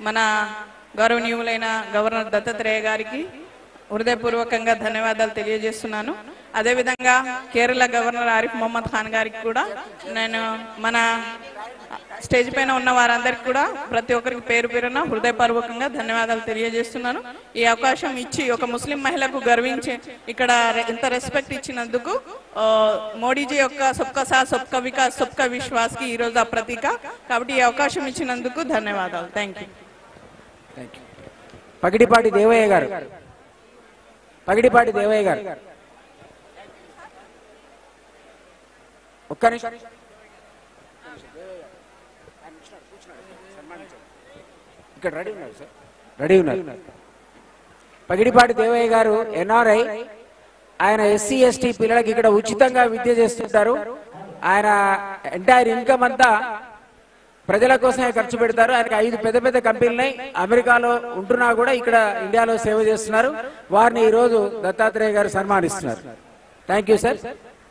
మన గౌరవనీయులైన గవర్నర్ దత్తాత్రేయ గారికి హృదయపూర్వకంగా ధన్యవాదాలు తెలియజేస్తున్నాను అదేవిధంగా కేరళ గవర్నర్ ఆరిఫ్ మొహమ్మద్ ఖాన్ గారికి కూడా నేను మన స్టేజ్ పైన ఉన్న వారందరికీ కూడా ప్రతి ఒక్కరికి పేరు పేరున హృదయపూర్వకంగా ధన్యవాదాలు తెలియజేస్తున్నాను ఈ అవకాశం ఇచ్చి ఒక ముస్లిం మహిళకు గర్వించే ఇక్కడ రె- ఇంత రెస్పెక్ట్ ఇచ్చినందుకు ఆ, మోడీజీ యొక్క సబ్కా సాత్ సబ్కా వికాస్ సబ్కా విశ్వాస్ కి ఈ రోజు ఆ ప్రతీక కాబట్టి ఈ అవకాశం ఇచ్చినందుకు ధన్యవాదాలు thank you thank you Pagidipati Devaiah garu Pagidipati Devaiah గారు ఒక్క నిమిషం ఇక్కడ రెడీ ఉన్నారు సార్ రెడీ ఉన్నారు పగిడిపాటి దేవయ్య గారు ఎన్ఆర్ఐ ఆయన ఎస్సీ ఎస్టీ పిల్లలకి ఇక్కడ ఉచితంగా విద్య చేస్తుంటారు ఆయన ఎంటైర్ ఇన్కమ్ అంతా ప్రజల కోసమే ఖర్చు పెడతారు ఆయనకి ఐదు పెద్ద పెద్ద కంపెనీలు అమెరికాలో ఉంటున్నా కూడా ఇక్కడ ఇండియాలో సేవ చేస్తున్నారు వారిని ఈ రోజు దత్తాత్రేయ గారు సన్మానిస్తున్నారు థ్యాంక్ యూ సార్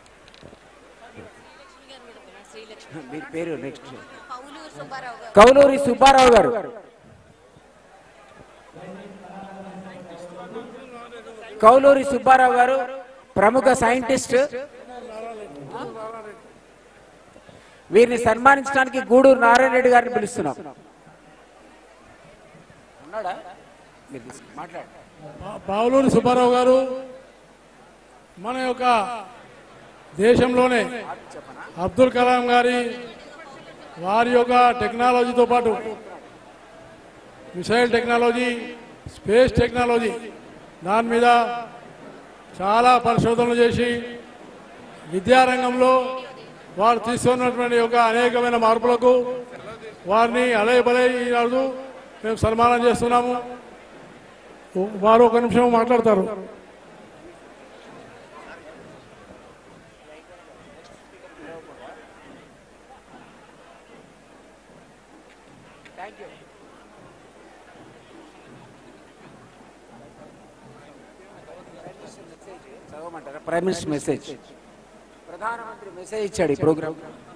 మీ పేరు నెక్స్ట్ కౌలూరి సుబ్బారావు గారు కౌలూరి సుబ్బారావు గారు ప్రముఖ సైంటిస్ట్ వీరిని సన్మానించడానికి గూడూరు నారాయణ రెడ్డి గారిని పిలుస్తున్నాం ఉన్నాడా? మీరు తీసుకో- మాట్లాడండి. పా- పావులూరి సుబ్బారావు గారు మన యొక్క దేశంలోనే అబ్దుల్ కలాం గారి వారి యొక్క టెక్నాలజీతో పాటు మిసైల్ టెక్నాలజీ స్పేస్ టెక్నాలజీ దాని మీద చాలా పరిశోధనలు చేసి విద్యారంగంలో వారు తీసుకున్నటువంటి యొక్క అనేకమైన మార్పులకు వారిని అలయ బలై ఈనాడు మేము సన్మానం చేస్తున్నాము వారు ఒక నిమిషం మాట్లాడతారు చదవమంటారా ప్రైమ్ మినిస్టర్ మెసేజ్ ప్రధానమంత్రి మెసేజ్ ఇచ్చాడు ఈ ప్రోగ్రామ్